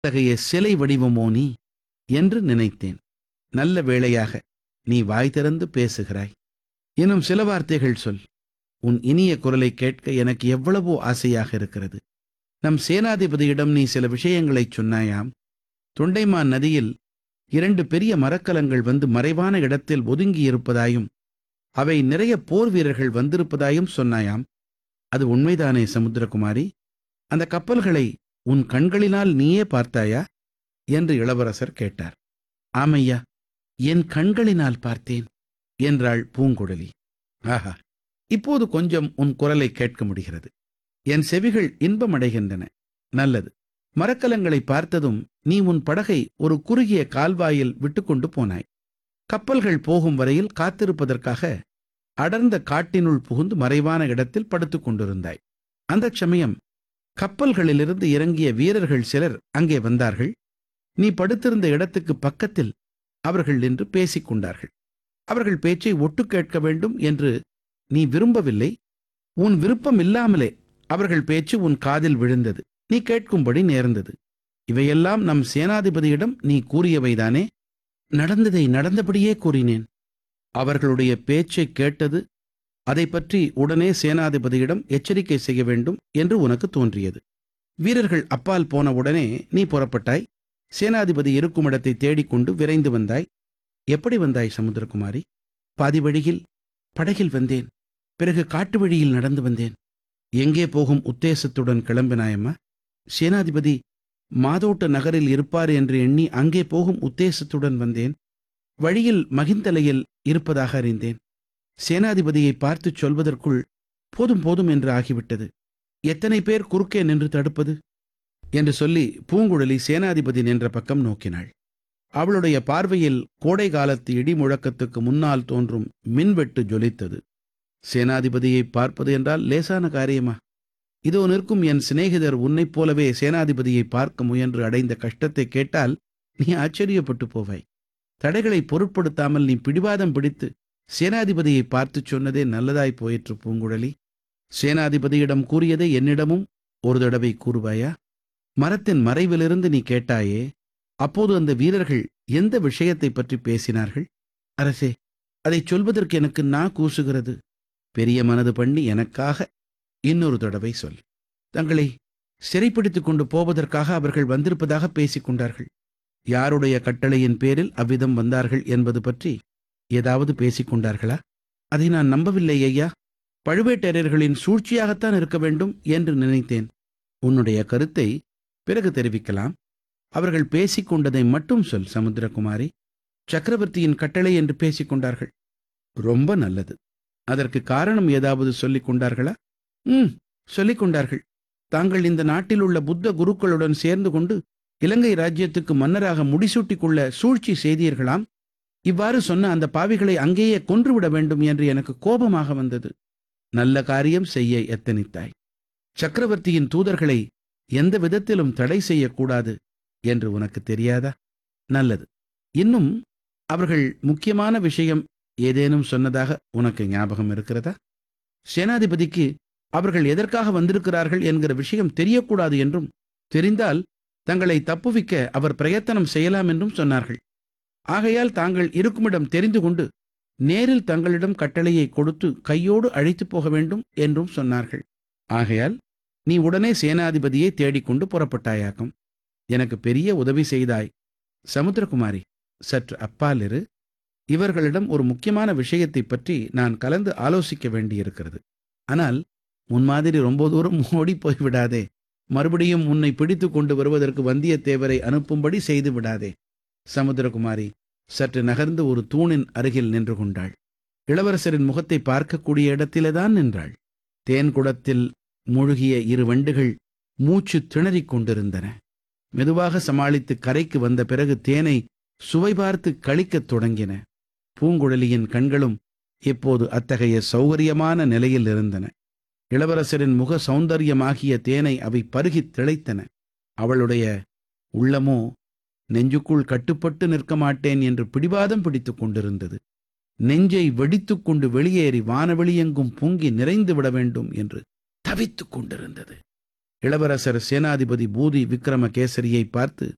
அத்தகைய சிலை வடிவமோ நீ என்று நினைத்தேன் நல்ல வேளையாக நீ வாய் திறந்து பேசுகிறாய் இன்னும் சில வார்த்தைகள் சொல் உன் இனிய குரலை கேட்க எனக்கு எவ்வளவோ ஆசையாக இருக்கிறது நம் சேனாதிபதியிடம் நீ சில விஷயங்களைச் சொன்னாயாம் தொண்டைமான் நதியில் இரண்டு பெரிய மரக்கலங்கள் வந்து மறைவான இடத்தில் ஒதுங்கி இருப்பதாயும் அவை நிறைய போர் வீரர்கள் வந்திருப்பதாயும் சொன்னாயாம் அது உண்மைதானே சமுத்திரகுமாரி அந்த கப்பல்களை உன் கண்களினால் நீயே பார்த்தாயா என்று இளவரசர் கேட்டார் ஆமையா என் கண்களினால் பார்த்தேன் என்றாள் பூங்குழலி ஆஹா இப்போது கொஞ்சம் உன் குரலை கேட்க முடிகிறது என் செவிகள் இன்பமடைகின்றன நல்லது மரக்கலங்களை பார்த்ததும் நீ உன் படகை ஒரு குறுகிய கால்வாயில் விட்டுக்கொண்டு போனாய் கப்பல்கள் போகும் வரையில் காத்திருப்பதற்காக அடர்ந்த காட்டினுள் புகுந்து மறைவான இடத்தில் படுத்துக் கொண்டிருந்தாய் அந்தச் சமயம் கப்பல்களிலிருந்து இறங்கிய வீரர்கள் சிலர் அங்கே வந்தார்கள் நீ படுத்திருந்த இடத்துக்கு பக்கத்தில் அவர்கள் நின்று பேசிக் கொண்டார்கள் அவர்கள் பேச்சை ஒட்டு கேட்க வேண்டும் என்று நீ விரும்பவில்லை உன் விருப்பம் இல்லாமலே அவர்கள் பேச்சு உன் காதில் விழுந்தது நீ கேட்கும்படி நேர்ந்தது இவையெல்லாம் நம் சேனாதிபதியிடம் நீ கூறியவைதானே நடந்ததை நடந்தபடியே கூறினேன் அவர்களுடைய பேச்சை கேட்டது அதை பற்றி உடனே சேனாதிபதியிடம் எச்சரிக்கை செய்ய வேண்டும் என்று உனக்கு தோன்றியது வீரர்கள் அப்பால் போன உடனே நீ புறப்பட்டாய் சேனாதிபதி இருக்கும் இடத்தை தேடிக்கொண்டு விரைந்து வந்தாய் எப்படி வந்தாய் சமுத்திரகுமாரி பாதி வழியில் படகில் வந்தேன் பிறகு காட்டு வழியில் நடந்து வந்தேன் எங்கே போகும் உத்தேசத்துடன் கிளம்பினாயம்மா சேனாதிபதி மாதோட்ட நகரில் இருப்பார் என்று எண்ணி அங்கே போகும் உத்தேசத்துடன் வந்தேன் வழியில் மகிந்தலையில் இருப்பதாக அறிந்தேன் சேனாதிபதியை பார்த்துச் சொல்வதற்குள் போதும் போதும் என்று ஆகிவிட்டது எத்தனை பேர் குறுக்கே நின்று தடுப்பது என்று சொல்லி பூங்குழலி சேனாதிபதி நின்ற பக்கம் நோக்கினாள் அவளுடைய பார்வையில் கோடை காலத்து இடி முழக்கத்துக்கு முன்னால் தோன்றும் மின்வெட்டு ஜொலித்தது சேனாதிபதியை பார்ப்பது என்றால் லேசான காரியமா இதோ நிற்கும் என் சிநேகிதர் உன்னைப் போலவே சேனாதிபதியை பார்க்க முயன்று அடைந்த கஷ்டத்தை கேட்டால் நீ ஆச்சரியப்பட்டு போவாய் தடைகளை பொருட்படுத்தாமல் நீ பிடிவாதம் பிடித்து சேனாதிபதியை பார்த்துச் சொன்னதே நல்லதாய் போயிற்று பூங்குழலி சேனாதிபதியிடம் கூறியதை என்னிடமும் ஒரு தடவை கூறுவாயா மரத்தின் மறைவிலிருந்து நீ கேட்டாயே அப்போது அந்த வீரர்கள் எந்த விஷயத்தை பற்றி பேசினார்கள் அரசே அதைச் சொல்வதற்கு எனக்கு நா கூசுகிறது பெரிய மனது பண்ணி எனக்காக இன்னொரு தடவை சொல் தங்களை சிறைப்பிடித்துக் கொண்டு போவதற்காக அவர்கள் வந்திருப்பதாக பேசிக் கொண்டார்கள் யாருடைய கட்டளையின் பேரில் அவ்விதம் வந்தார்கள் என்பது பற்றி ஏதாவது பேசிக் கொண்டார்களா அதை நான் நம்பவில்லை ஐயா பழுவேட்டரையர்களின் சூழ்ச்சியாகத்தான் இருக்க வேண்டும் என்று நினைத்தேன் உன்னுடைய கருத்தை பிறகு தெரிவிக்கலாம் அவர்கள் பேசிக் கொண்டதை மட்டும் சொல் சமுத்திரகுமாரி சக்கரவர்த்தியின் கட்டளை என்று பேசிக் கொண்டார்கள் ரொம்ப நல்லது அதற்கு காரணம் ஏதாவது சொல்லிக் கொண்டார்களா ம் சொல்லிக் கொண்டார்கள் தாங்கள் இந்த நாட்டில் உள்ள புத்த குருக்களுடன் சேர்ந்து கொண்டு இலங்கை ராஜ்யத்துக்கு மன்னராக முடிசூட்டிக் கொள்ள சூழ்ச்சி செய்தீர்களாம் இவ்வாறு சொன்ன அந்த பாவிகளை அங்கேயே கொன்றுவிட வேண்டும் என்று எனக்கு கோபமாக வந்தது நல்ல காரியம் செய்ய எத்தனித்தாய் சக்கரவர்த்தியின் தூதர்களை எந்த விதத்திலும் தடை செய்யக்கூடாது என்று உனக்கு தெரியாதா நல்லது இன்னும் அவர்கள் முக்கியமான விஷயம் ஏதேனும் சொன்னதாக உனக்கு ஞாபகம் இருக்கிறதா சேனாதிபதிக்கு அவர்கள் எதற்காக வந்திருக்கிறார்கள் என்கிற விஷயம் தெரியக்கூடாது என்றும் தெரிந்தால் தங்களை தப்புவிக்க அவர் பிரயத்தனம் செய்யலாம் என்றும் சொன்னார்கள் ஆகையால் தாங்கள் இருக்குமிடம் தெரிந்து கொண்டு நேரில் தங்களிடம் கட்டளையை கொடுத்து கையோடு அழைத்துப் போக வேண்டும் என்றும் சொன்னார்கள் ஆகையால் நீ உடனே சேனாதிபதியை தேடிக்கொண்டு புறப்பட்டாயாக்கும் எனக்கு பெரிய உதவி செய்தாய் சமுத்திரகுமாரி சற்று அப்பால் இரு இவர்களிடம் ஒரு முக்கியமான விஷயத்தை பற்றி நான் கலந்து ஆலோசிக்க வேண்டியிருக்கிறது ஆனால் உன் மாதிரி ரொம்ப தூரம் ஓடி போய்விடாதே மறுபடியும் உன்னை பிடித்து கொண்டு வருவதற்கு வந்தியத்தேவரை அனுப்பும்படி செய்து விடாதே சமுத்திரகுமாரி சற்று நகர்ந்து ஒரு தூணின் அருகில் நின்று கொண்டாள் இளவரசரின் முகத்தை பார்க்கக்கூடிய இடத்திலேதான் நின்றாள் தேன் குடத்தில் மூழ்கிய இரு வண்டுகள் மூச்சு திணறிக் கொண்டிருந்தன மெதுவாக சமாளித்து கரைக்கு வந்த பிறகு தேனை சுவை பார்த்து கழிக்கத் தொடங்கின பூங்குழலியின் கண்களும் இப்போது அத்தகைய சௌகரியமான நிலையில் இருந்தன இளவரசரின் முக சௌந்தரியமாகிய தேனை அவை பருகித் திளைத்தன அவளுடைய உள்ளமோ நெஞ்சுக்குள் கட்டுப்பட்டு நிற்க மாட்டேன் என்று பிடிவாதம் பிடித்துக் கொண்டிருந்தது நெஞ்சை வெடித்துக் கொண்டு வெளியேறி வானவெளியெங்கும் பொங்கி நிறைந்து விட வேண்டும் என்று தவித்துக் கொண்டிருந்தது இளவரசர் சேனாதிபதி பூதி விக்ரமகேசரியை பார்த்து